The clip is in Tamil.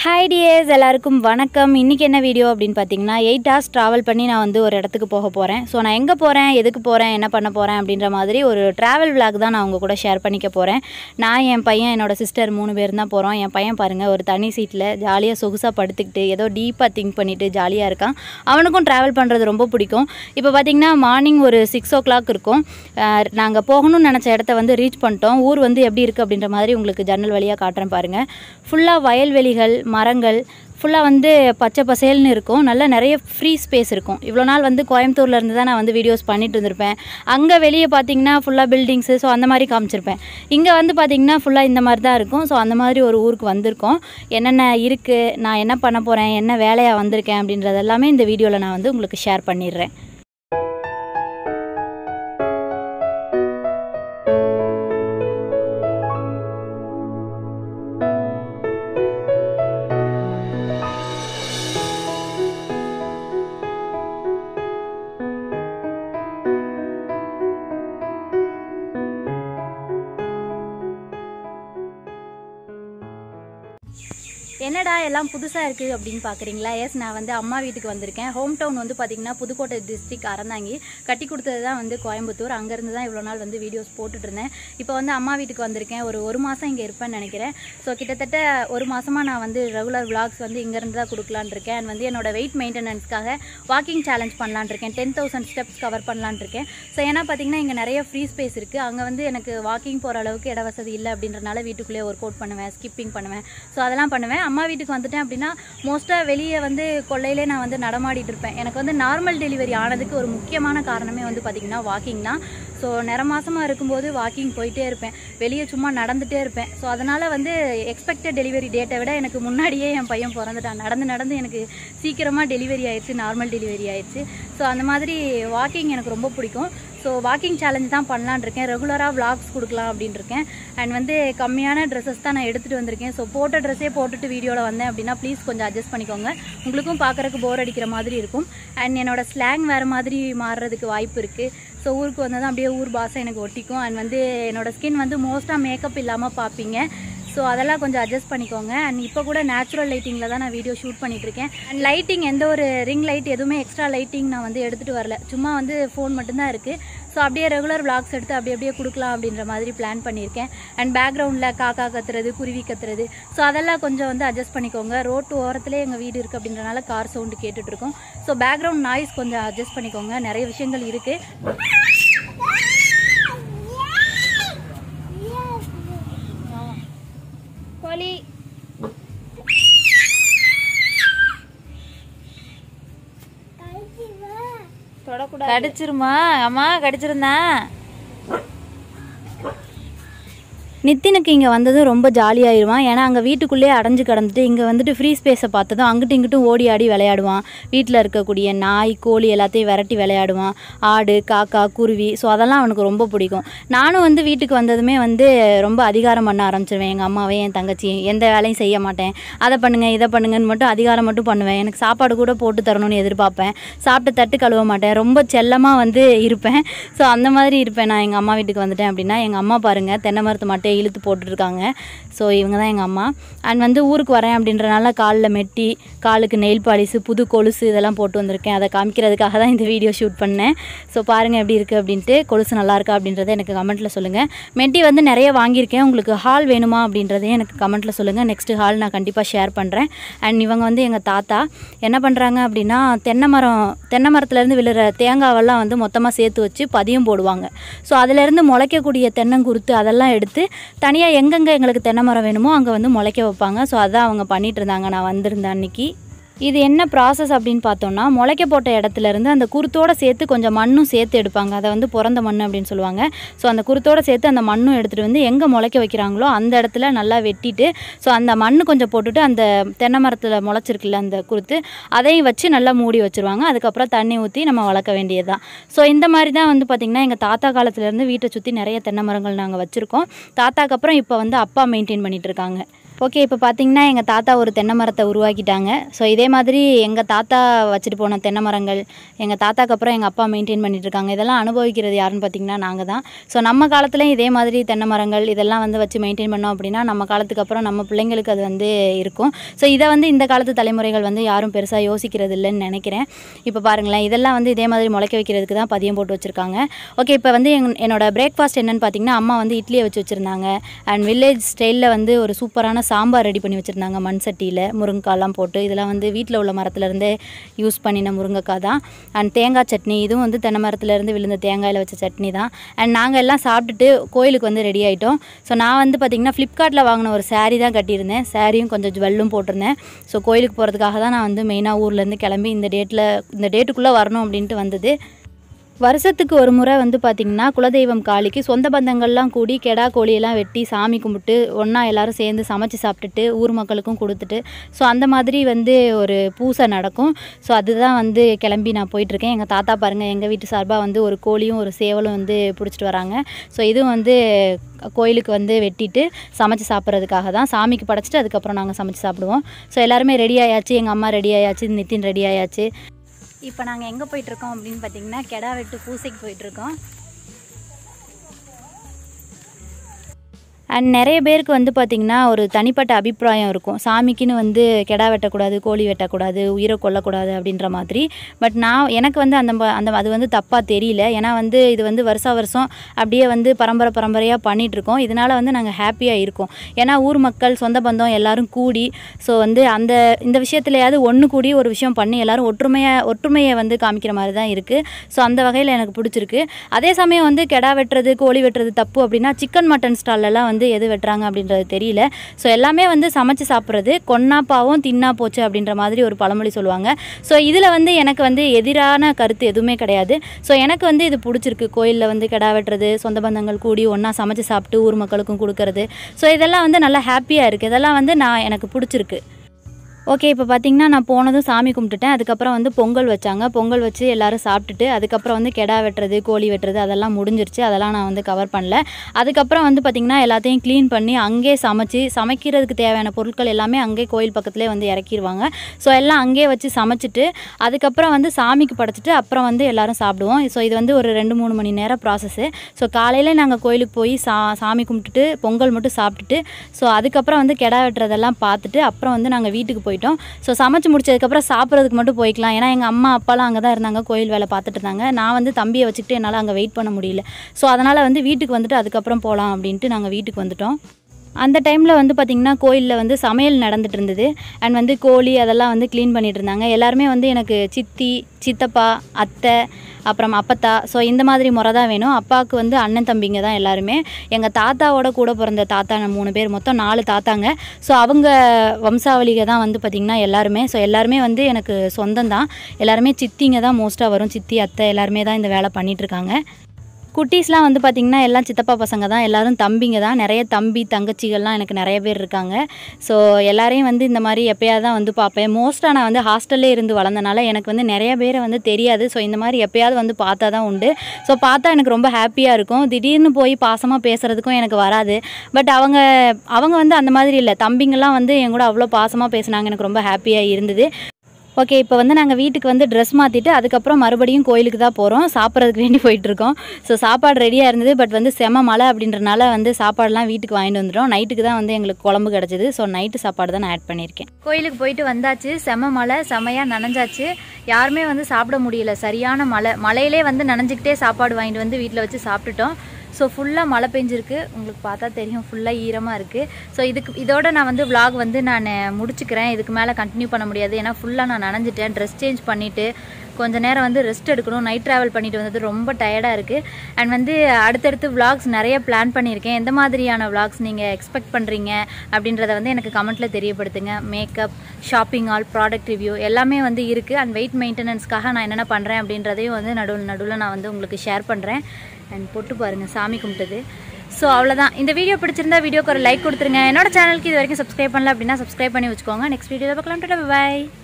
ஹாய் டியர்ஸ் எல்லாருக்கும் வணக்கம் இன்றைக்கி என்ன வீடியோ அப்படின்னு பார்த்தீங்கன்னா எயிட் ஹவர்ஸ் ட்ராவல் பண்ணி நான் வந்து ஒரு இடத்துக்கு போக போகிறேன் ஸோ நான் எங்கே போகிறேன் எதுக்கு போகிறேன் என்ன பண்ண போகிறேன் அப்படின்ற மாதிரி ஒரு ட்ராவல் vlog தான் நான் உங்கள் கூட ஷேர் பண்ணிக்க போகிறேன் நான் என் பையன் என்னோட சிஸ்டர் மூணு பேர் தான் போகிறோம் என் பையன் பாருங்கள் ஒரு தனி சீட்டில் ஜாலியாக சொகுசாக படுத்துக்கிட்டு ஏதோ டீப்பாக திங்க் பண்ணிவிட்டு ஜாலியாக இருக்கான் அவனுக்கும் ட்ராவல் பண்ணுறது ரொம்ப பிடிக்கும் இப்போ பார்த்தீங்கன்னா மார்னிங் ஒரு சிக்ஸ் ஓ கிளாக் இருக்கும் நாங்கள் போகணும்னு நினச்ச இடத்த வந்து ரீச் பண்ணிட்டோம் ஊர் வந்து எப்படி இருக்குது அப்படின்ற மாதிரி உங்களுக்கு ஜன்னல் வழியாக காட்டுறேன் பாருங்கள் ஃபுல்லாக வயல்வெளிகள் மரங்கள் ஃபுல்லாக வந்து பச்சை பசேல்னு இருக்கும் நல்ல நிறைய ஃப்ரீ ஸ்பேஸ் இருக்கும் இவ்வளோ நாள் வந்து கோயம்புத்தூர்ல இருந்து தான் நான் வந்து வீடியோஸ் பண்ணிட்டு இருந்திருப்பேன் அங்கே வெளியே பார்த்தீங்கன்னா ஃபுல்லாக பில்டிங்ஸு ஸோ அந்த மாதிரி காமிச்சிருப்பேன் இங்கே வந்து பார்த்தீங்கன்னா ஃபுல்லாக இந்த மாதிரி தான் இருக்கும் ஸோ அந்த மாதிரி ஒரு ஊருக்கு வந்திருக்கோம் என்னென்ன இருக்குது நான் என்ன பண்ண போகிறேன் என்ன வேலையாக வந்திருக்கேன் அப்படின்றது எல்லாமே இந்த வீடியோவில் நான் வந்து உங்களுக்கு ஷேர் பண்ணிடுறேன் என்னடா எல்லாம் புதுசாக இருக்குது அப்படின்னு பார்க்குறீங்களா எஸ் நான் வந்து அம்மா வீட்டுக்கு வந்திருக்கேன் ஹோம் டவுன் வந்து பார்த்திங்கன்னா புதுக்கோட்டை டிஸ்ட்ரிக் அறந்தாங்கி கட்டி கொடுத்தது தான் வந்து கோயம்புத்தூர் அங்கேருந்து தான் இவ்வளோ நாள் வந்து வீடியோஸ் போட்டுட்டு இருந்தேன் இப்போ வந்து அம்மா வீட்டுக்கு வந்திருக்கேன் ஒரு ஒரு மாதம் இங்கே இருப்பேன்னு நினைக்கிறேன் ஸோ கிட்டத்தட்ட ஒரு மாதமாக நான் வந்து ரெகுலர் vlogs வந்து இங்கேருந்து தான் கொடுக்கலான்னு இருக்கேன் and வந்து என்னோட வெயிட் மெயின்டெனன்ஸ்க்காக வாக்கிங் சேலஞ்ச் பண்ணலான்னு இருக்கேன் டென் தௌசண்ட் ஸ்டெப்ஸ் கவர் பண்ணலான்னு இருக்கேன் ஸோ ஏன்னா பார்த்தீங்கன்னா இங்கே நிறைய ஃப்ரீ ஸ்பேஸ் இருக்குது அங்கே வந்து எனக்கு வாக்கிங் போகிற அளவுக்கு இட வசதி இல்லை அப்படின்றனால வீட்டுக்குள்ளேயே ஒர்க் அவுட் பண்ணுவேன் ஸ்கிப்பிங் பண்ணுவேன் ஸோ அதெல்லாம் பண்ணுவேன் அம்மா வீட்டுக்கு வந்துட்டேன் அப்படின்னா மோஸ்ட்டாக வெளியே வந்து கொல்லையிலே நான் வந்து நடமாடிட்டு இருப்பேன் எனக்கு வந்து நார்மல் டெலிவரி ஆனதுக்கு ஒரு முக்கியமான காரணமே வந்து பார்த்திங்கன்னா வாக்கிங் தான் ஸோ நிற மாசமாக இருக்கும்போது வாக்கிங் போயிட்டே இருப்பேன் வெளியே சும்மா நடந்துகிட்டே இருப்பேன் ஸோ அதனால் வந்து எக்ஸ்பெக்டட் டெலிவரி டேட்டை விட எனக்கு முன்னாடியே என் பையன் பிறந்துட்டான் நடந்து நடந்து எனக்கு சீக்கிரமாக டெலிவரி ஆயிடுச்சு நார்மல் டெலிவரி ஆயிடுச்சு ஸோ அந்த மாதிரி வாக்கிங் எனக்கு ரொம்ப பிடிக்கும் ஸோ வாக்கிங் சேலஞ்ச் தான் பண்ணலான்னு இருக்கேன் ரெகுலராக vlogs கொடுக்கலாம் அப்படின்னு இருக்கேன் அண்ட் வந்து கம்மியான ட்ரெஸ்ஸஸ் தான் நான் எடுத்துகிட்டு வந்திருக்கேன் ஸோ போட்ட ட்ரெஸ்ஸே போட்டுட்டு வீடியோவில் வந்தேன் அப்படின்னா ப்ளீஸ் கொஞ்சம் அட்ஜஸ்ட் பண்ணிக்கோங்க உங்களுக்கும் பார்க்குறக்கு போர் அடிக்கிற மாதிரி இருக்கும் அண்ட் என்னோட ஸ்லாங் வேறு மாதிரி மாறுறதுக்கு வாய்ப்பு இருக்குது ஸோ ஊருக்கு வந்ததும் அப்படியே ஊர் பாசம் எனக்கு ஒட்டிக்கும் அண்ட் வந்து என்னோட ஸ்கின் வந்து மோஸ்ட்டாக மேக்கப் இல்லாமல் பார்ப்பீங்க ஸோ அதெல்லாம் கொஞ்சம் அட்ஜஸ்ட் பண்ணிக்கோங்க அண்ட் இப்போ கூட நேச்சுரல் லைட்டிங்கில் தான் நான் வீடியோ ஷூட் பண்ணிட்டு இருக்கேன் அண்ட் லைட்டிங் எந்த ஒரு ரிங் லைட் எதுவுமே எக்ஸ்ட்ரா லைட்டிங் நான் வந்து எடுத்துகிட்டு வரல சும்மா வந்து ஃபோன் மட்டும்தான் இருக்குது ஸோ அப்படியே ரெகுலர் vlogs எடுத்து அப்படியே அப்படியே கொடுக்கலாம் அப்படின்ற மாதிரி பிளான் பண்ணியிருக்கேன் அண்ட் பேக்ரவுண்டில் காக்கா கத்துறது குருவி கத்துறது ஸோ அதெல்லாம் கொஞ்சம் வந்து அட்ஜஸ்ட் பண்ணிக்கோங்க ரோட்டு ஓரத்துலேயே எங்கள் வீடு இருக்குது அப்படின்றனால கார் சவுண்டு கேட்டுட்ருக்கோம் ஸோ பேக்ரவுண்ட் நாய்ஸ் கொஞ்சம் அட்ஜஸ்ட் பண்ணிக்கோங்க நிறைய விஷயங்கள் இருக்குது கோழி தொடக்கூடாது கடிச்சிருமா அம்மா கடிச்சிருந்தா நித்தினுக்கு இங்கே வந்ததும் ரொம்ப ஜாலியாயிருவான் ஏன்னா அங்கே வீட்டுக்குள்ளேயே அடைஞ்சு கிடந்துட்டு இங்கே வந்துட்டு ஃப்ரீ ஸ்பேஸை பார்த்ததும் அங்கிட்டும் இங்கிட்டும் ஓடி ஆடி விளையாடுவான் வீட்டில் இருக்கக்கூடிய நாய் கோழி எல்லாத்தையும் விரட்டி விளையாடுவான் ஆடு காக்கா குருவி ஸோ அதெல்லாம் அவனுக்கு ரொம்ப பிடிக்கும் நானும் வந்து வீட்டுக்கு வந்ததுமே வந்து ரொம்ப அதிகாரம் பண்ண ஆரம்பிச்சிருவேன் எங்கள் அம்மாவே என் தங்கச்சி எந்த வேலையும் செய்ய மாட்டேன் அதை பண்ணுங்க இதை பண்ணுங்கன்னு மட்டும் அதிகாரம் மட்டும் பண்ணுவேன் எனக்கு சாப்பாடு கூட போட்டு தரணும்னு எதிர்பார்ப்பேன் சாப்பிட்டு தட்டு கழுவ மாட்டேன் ரொம்ப செல்லமாக வந்து இருப்பேன் ஸோ அந்த மாதிரி இருப்பேன் நான் எங்கள் அம்மா வீட்டுக்கு வந்துட்டேன் அப்படின்னா எங்கள் அம்மா பாருங்கள் தென்னை மரத்து மட்டையை இழுத்து போட்டுட்ருக்காங்க ஸோ இவங்க தான் எங்கள் அம்மா அண்ட் வந்து ஊருக்கு வரேன் அப்படின்றனால காலில் மெட்டி காலுக்கு நெயில் பாலிஸு புது கொலுசு இதெல்லாம் போட்டு வந்திருக்கேன் அதை காமிக்கிறதுக்காக தான் இந்த வீடியோ ஷூட் பண்ணேன் ஸோ பாருங்கள் எப்படி இருக்குது அப்படின்ட்டு கொலுசு நல்லா இருக்கா அப்படின்றத எனக்கு கமெண்ட்டில் சொல்லுங்கள் மெட்டி வந்து நிறைய வாங்கியிருக்கேன் உங்களுக்கு ஹால் வேணுமா அப்படின்றதையும் எனக்கு கமெண்ட்டில் சொல்லுங்கள் நெக்ஸ்ட்டு ஹால் நான் கண்டிப்பாக ஷேர் பண்ணுறேன் அண்ட் இவங்க வந்து எங்கள் தாத்தா என்ன பண்ணுறாங்க அப்படின்னா தென்னை மரம் தென்னை மரத்துலேருந்து விழுற தேங்காவெல்லாம் வந்து மொத்தமாக சேர்த்து வச்சு பதியம் போடுவாங்க ஸோ அதிலேருந்து முளைக்கக்கூடிய தென்னங்குருத்து அதெல்லாம் எடுத்து தனியாக எங்கெங்கே எங்களுக்கு தென்னை மரம் வேணுமோ அங்கே வந்து முளைக்க வைப்பாங்க ஸோ அதான் அவங்க பண்ணிட்டு இருந்தாங்க நான் வந்திருந்தேன் அன்னைக்கு இது என்ன ப்ராசஸ் அப்படின்னு பார்த்தோம்னா முளைக்க போட்ட இடத்துல இருந்து அந்த குருத்தோடு சேர்த்து கொஞ்சம் மண்ணும் சேர்த்து எடுப்பாங்க அதை வந்து பிறந்த மண் அப்படின்னு சொல்லுவாங்க ஸோ அந்த குருத்தோடு சேர்த்து அந்த மண்ணும் எடுத்துகிட்டு வந்து எங்கே முளைக்க வைக்கிறாங்களோ அந்த இடத்துல நல்லா வெட்டிட்டு ஸோ அந்த மண் கொஞ்சம் போட்டுட்டு அந்த தென்னை மரத்தில் முளைச்சிருக்குல்ல அந்த குருத்து அதையும் வச்சு நல்லா மூடி வச்சுருவாங்க அதுக்கப்புறம் தண்ணி ஊற்றி நம்ம வளர்க்க வேண்டியது தான் ஸோ இந்த மாதிரி தான் வந்து பார்த்திங்கன்னா எங்கள் தாத்தா காலத்துலேருந்து வீட்டை சுற்றி நிறைய தென்னை மரங்கள் நாங்கள் வச்சுருக்கோம் தாத்தாக்கு அப்புறம் இப்போ வந்து அப்பா மெயின்டைன் பண்ணிட்டு இருக்காங்க ஓகே இப்போ பார்த்தீங்கன்னா எங்கள் தாத்தா ஒரு தென்னை மரத்தை உருவாக்கிட்டாங்க ஸோ இதே மாதிரி எங்கள் தாத்தா வச்சுட்டு போன தென்னை மரங்கள் எங்கள் தாத்தாக்கு அப்புறம் எங்கள் அப்பா மெயின்டைன் பண்ணிட்டு இருக்காங்க இதெல்லாம் அனுபவிக்கிறது யாருன்னு பார்த்தீங்கன்னா நாங்கள் தான் ஸோ நம்ம காலத்துலேயும் இதே மாதிரி தென்னை மரங்கள் இதெல்லாம் வந்து வச்சு மெயின்டைன் பண்ணோம் அப்படின்னா நம்ம காலத்துக்கு அப்புறம் நம்ம பிள்ளைங்களுக்கு அது வந்து இருக்கும் ஸோ இதை வந்து இந்த காலத்து தலைமுறைகள் வந்து யாரும் பெருசாக யோசிக்கிறது இல்லைன்னு நினைக்கிறேன் இப்போ பாருங்களேன் இதெல்லாம் வந்து இதே மாதிரி முளைக்க வைக்கிறதுக்கு தான் பதியம் போட்டு வச்சுருக்காங்க ஓகே இப்போ வந்து எங் என்னோட பிரேக்ஃபாஸ்ட் என்னன்னு பார்த்தீங்கன்னா அம்மா வந்து இட்லியை வச்சு வச்சுருந்தாங்க அண்ட் வில்லேஜ் ஸ்டைலில் வந்து ஒரு சூப்பரான சாம்பார் ரெடி பண்ணி வச்சுருந்தாங்க மண் சட்டியில் முருங்கைக்காய்லாம் போட்டு இதெல்லாம் வந்து வீட்டில் உள்ள மரத்துலேருந்தே யூஸ் பண்ணின முருங்கைக்காய் தான் அண்ட் தேங்காய் சட்னி இதுவும் வந்து தென்னை மரத்துலேருந்து விழுந்த தேங்காயில் வச்ச சட்னி தான் அண்ட் நாங்கள் எல்லாம் சாப்பிட்டுட்டு கோயிலுக்கு வந்து ரெடி ஆகிட்டோம் ஸோ நான் வந்து பார்த்திங்கன்னா ஃப்ளிப்கார்ட்டில் வாங்கின ஒரு saree தான் கட்டியிருந்தேன் சாரியும் கொஞ்சம் ஜுவல்லும் போட்டிருந்தேன் ஸோ கோயிலுக்கு போகிறதுக்காக தான் நான் வந்து மெயினாக ஊர்லேருந்து கிளம்பி இந்த டேட்டில் இந்த டேட்டுக்குள்ளே வரணும் அப்படின்ட்டு வந்தது வருஷத்துக்கு ஒரு முறை வந்து பார்த்திங்கன்னா குலதெய்வம் காளிக்கு சொந்த பந்தங்கள்லாம் கூடி கெடா கோழியெல்லாம் வெட்டி சாமி கும்பிட்டு ஒன்றா எல்லாரும் சேர்ந்து சமைச்சு சாப்பிட்டுட்டு ஊர் மக்களுக்கும் கொடுத்துட்டு ஸோ அந்த மாதிரி வந்து ஒரு பூசை நடக்கும் ஸோ அதுதான் வந்து கிளம்பி நான் போயிட்டுருக்கேன் எங்கள் தாத்தா பாருங்கள் எங்கள் வீட்டு சார்பாக வந்து ஒரு கோழியும் ஒரு சேவலும் வந்து பிடிச்சிட்டு வராங்க ஸோ இதுவும் வந்து கோயிலுக்கு வந்து வெட்டிட்டு சமைச்சு சாப்பிட்றதுக்காக தான் சாமிக்கு படைச்சிட்டு அதுக்கப்புறம் நாங்கள் சமைச்சு சாப்பிடுவோம் ஸோ எல்லாருமே ரெடி ஆயாச்சு எங்கள் அம்மா ரெடி ஆயாச்சு நித்தின் ரெடி ஆயாச்சு இப்போ நாங்கள் எங்கே போயிட்டுருக்கோம் அப்படின்னு பார்த்தீங்கன்னா கெடா வெட்டு பூசைக்கு போயிட்டுருக்கோம் அண்ட் நிறைய பேருக்கு வந்து பார்த்திங்கன்னா ஒரு தனிப்பட்ட அபிப்பிராயம் இருக்கும் சாமிக்குன்னு வந்து கெடா வெட்டக்கூடாது கோழி வெட்டக்கூடாது உயிரை கொல்லக்கூடாது அப்படின்ற மாதிரி பட் நான் எனக்கு வந்து அந்த ம- அந்த அது வந்து தப்பாக தெரியல ஏன்னா வந்து இது வந்து வருஷா வருஷம் அப்படியே வந்து பரம்பரை பரம்பரையாக பண்ணிகிட்ருக்கோம் இதனால் வந்து நாங்கள் ஹாப்பியாக இருக்கோம் ஏன்னா ஊர் மக்கள் சொந்த பந்தம் எல்லாரும் கூடி ஸோ வந்து அந்த இந்த விஷயத்துலையாவது ஒன்று கூடி ஒரு விஷயம் பண்ணி எல்லாரும் ஒற்றுமையாக ஒற்றுமையை வந்து காமிக்கிற மாதிரி தான் இருக்குது ஸோ அந்த வகையில் எனக்கு பிடிச்சிருக்கு அதே சமயம் வந்து கெடா வெட்டுறது கோழி வெட்டுறது தப்பு அப்படின்னா சிக்கன் மட்டன் ஸ்டால்லலாம் வந்து எது வெட்டுறாங்க அப்படின்றது தெரியல ஸோ எல்லாமே வந்து சமைச்சு சாப்பிட்றது கொன்னா பாவம் தின்னா போச்சு அப்படின்ற மாதிரி ஒரு பழமொழி சொல்லுவாங்க ஸோ இதில் வந்து எனக்கு வந்து எதிரான கருத்து எதுவுமே கிடையாது ஸோ எனக்கு வந்து இது பிடிச்சிருக்கு கோயிலில் வந்து கெடா வெட்டுறது சொந்த பந்தங்கள் கூடி ஒன்றா சமைச்சு சாப்பிட்டு ஊர் மக்களுக்கும் கொடுக்கறது ஸோ இதெல்லாம் வந்து நல்லா ஹாப்பியாக இருக்குது இதெல்லாம் வந்து நான் எனக்கு பிடிச்சிருக்கு ஓகே இப்போ பார்த்தீங்கன்னா நான் போனதும் சாமி கும்பிட்டுட்டேன் அதுக்கப்புறம் வந்து பொங்கல் வச்சாங்க பொங்கல் வச்சு எல்லாரும் சாப்பிட்டுட்டு அதுக்கப்புறம் வந்து கெடா வெட்டுறது கோழி வெட்டுறது அதெல்லாம் முடிஞ்சிருச்சு அதெல்லாம் நான் வந்து கவர் பண்ணல அதுக்கப்புறம் வந்து பார்த்திங்கன்னா எல்லாத்தையும் க்ளீன் பண்ணி அங்கேயே சமைச்சு சமைக்கிறதுக்கு தேவையான பொருட்கள் எல்லாமே அங்கேயே கோயில் பக்கத்துலேயே வந்து இறக்கிடுவாங்க ஸோ எல்லாம் அங்கேயே வச்சு சமைச்சிட்டு அதுக்கப்புறம் வந்து சாமிக்கு படைச்சிட்டு அப்புறம் வந்து எல்லாரும் சாப்பிடுவோம் ஸோ இது வந்து ஒரு ரெண்டு மூணு மணி நேரம் ப்ராசஸ்ஸு ஸோ காலையில் நாங்கள் கோயிலுக்கு போய் சா சாமி கும்பிட்டுட்டு பொங்கல் மட்டும் சாப்பிட்டுட்டு ஸோ அதுக்கப்புறம் வந்து கெடா வெட்டுறதெல்லாம் பார்த்துட்டு அப்புறம் வந்து நாங்கள் வீட்டுக்கு போயிட்டோம் ஸோ சமைச்சு முடிச்சதுக்கப்புறம் சாப்பிட்றதுக்கு மட்டும் போய்க்கலாம் ஏன்னா எங்கள் அம்மா அப்பாலாம் அங்கே தான் இருந்தாங்க கோயில் வேலை பார்த்துட்டு இருந்தாங்க நான் வந்து தம்பியை வச்சுக்கிட்டு என்னால் அங்கே வெயிட் பண்ண முடியல ஸோ அதனால் வந்து வீட்டுக்கு வந்துட்டு அதுக்கப்புறம் போகலாம் அப்படின்ட்டு நாங்கள் வீட்டுக்கு வந்துட்டோம் அந்த டைமில் வந்து பார்த்திங்கன்னா கோயிலில் வந்து சமையல் நடந்துட்டு இருந்தது அண்ட் வந்து கோழி அதெல்லாம் வந்து க்ளீன் பண்ணிட்டு இருந்தாங்க எல்லாருமே வந்து எனக்கு சித்தி சித்தப்பா அத்தை அப்புறம் அப்பத்தா ஸோ இந்த மாதிரி முறை தான் வேணும் அப்பாவுக்கு வந்து அண்ணன் தம்பிங்க தான் எல்லாருமே எங்கள் தாத்தாவோட கூட பிறந்த தாத்தா நான் மூணு பேர் மொத்தம் நாலு தாத்தாங்க ஸோ அவங்க வம்சாவளிக தான் வந்து பார்த்திங்கன்னா எல்லாருமே ஸோ எல்லாருமே வந்து எனக்கு சொந்தம் தான் எல்லாருமே சித்திங்க தான் மோஸ்ட்டாக வரும் சித்தி அத்தை எல்லாருமே தான் இந்த வேலை பண்ணிட்டு இருக்காங்க குட்டீஸ்லாம் வந்து பார்த்திங்கன்னா எல்லாம் சித்தப்பா பசங்க தான் எல்லாரும் தம்பிங்க தான் நிறைய தம்பி தங்கச்சிகள்லாம் எனக்கு நிறைய பேர் இருக்காங்க ஸோ எல்லாரையும் வந்து இந்த மாதிரி எப்பயாவது தான் வந்து பார்ப்பேன் மோஸ்ட்டாக நான் வந்து ஹாஸ்டல்லே இருந்து வளர்ந்தனால எனக்கு வந்து நிறைய பேரை வந்து தெரியாது ஸோ இந்த மாதிரி எப்பயாவது வந்து பார்த்தா தான் உண்டு ஸோ பார்த்தா எனக்கு ரொம்ப ஹாப்பியாக இருக்கும் திடீர்னு போய் பாசமாக பேசுகிறதுக்கும் எனக்கு வராது பட் அவங்க அவங்க வந்து அந்த மாதிரி இல்லை தம்பிங்கெல்லாம் வந்து என் கூட அவ்வளோ பாசமாக பேசுனாங்க எனக்கு ரொம்ப ஹாப்பியாக இருந்தது ஓகே இப்போ வந்து நாங்கள் வீட்டுக்கு வந்து ட்ரெஸ் மாற்றிட்டு அதுக்கப்புறம் மறுபடியும் கோயிலுக்கு தான் போகிறோம் சாப்பிட்றதுக்கு வேண்டி போயிட்டுருக்கோம் ஸோ சாப்பாடு ரெடியாக இருந்தது பட் வந்து செம மழை அப்படின்றனால வந்து சாப்பாடுலாம் வீட்டுக்கு வாங்கிட்டு வந்துட்டோம் நைட்டுக்கு தான் வந்து எங்களுக்கு குழம்பு கிடச்சிது ஸோ நைட்டு சாப்பாடு தான் நான் ஆட் பண்ணியிருக்கேன் கோயிலுக்கு போயிட்டு வந்தாச்சு செம மழை செமையாக நனைஞ்சாச்சு யாருமே வந்து சாப்பிட முடியல சரியான மழை மழையிலே வந்து நனைஞ்சிக்கிட்டே சாப்பாடு வாங்கிட்டு வந்து வீட்டில் வச்சு சாப்பிட்டுட்டோம் ஸோ ஃபுல்லாக மழை பெஞ்சிருக்கு உங்களுக்கு பார்த்தா தெரியும் ஃபுல்லாக ஈரமாக இருக்குது ஸோ இதுக்கு இதோட நான் வந்து vlog வந்து நான் முடிச்சுக்கிறேன் இதுக்கு மேலே கண்டினியூ பண்ண முடியாது ஏன்னா ஃபுல்லாக நான் நனைஞ்சிட்டேன் ட்ரெஸ் சேஞ்ச் பண்ணிவிட்டு கொஞ்ச நேரம் வந்து ரெஸ்ட் எடுக்கணும் நைட் ட்ராவல் பண்ணிட்டு வந்தது ரொம்ப டயர்டாக இருக்குது அண்ட் வந்து அடுத்தடுத்து vlogs நிறைய பிளான் பண்ணியிருக்கேன் எந்த மாதிரியான vlogs நீங்கள் எக்ஸ்பெக்ட் பண்ணுறீங்க அப்படின்றத வந்து எனக்கு கமெண்ட்டில் தெரியப்படுத்துங்க makeup shopping all product review எல்லாமே வந்து இருக்குது அண்ட் வெயிட் மெயின்டெனன்ஸ்க்காக நான் என்னென்ன பண்ணுறேன் அப்படின்றதையும் வந்து நடுவில் நடுவில் நான் வந்து உங்களுக்கு ஷேர் பண்ணுறேன் அண்ட் பொட்டு பாருங்கள் சாமி கும்பிட்டது ஸோ அவ்வளோதான் இந்த வீடியோ பிடிச்சிருந்தா வீடியோக்கு ஒரு லைக் கொடுத்துருங்க என்னோட சேனலுக்கு இது வரைக்கும் சப்ஸ்கிரைப் பண்ணல அப்படின்னா சப்ஸ்கிரைப் பண்ணி வச்சுக்கோங்க நெக்ஸ்ட் வீடியோவில் பார்க்கலாம் பாய்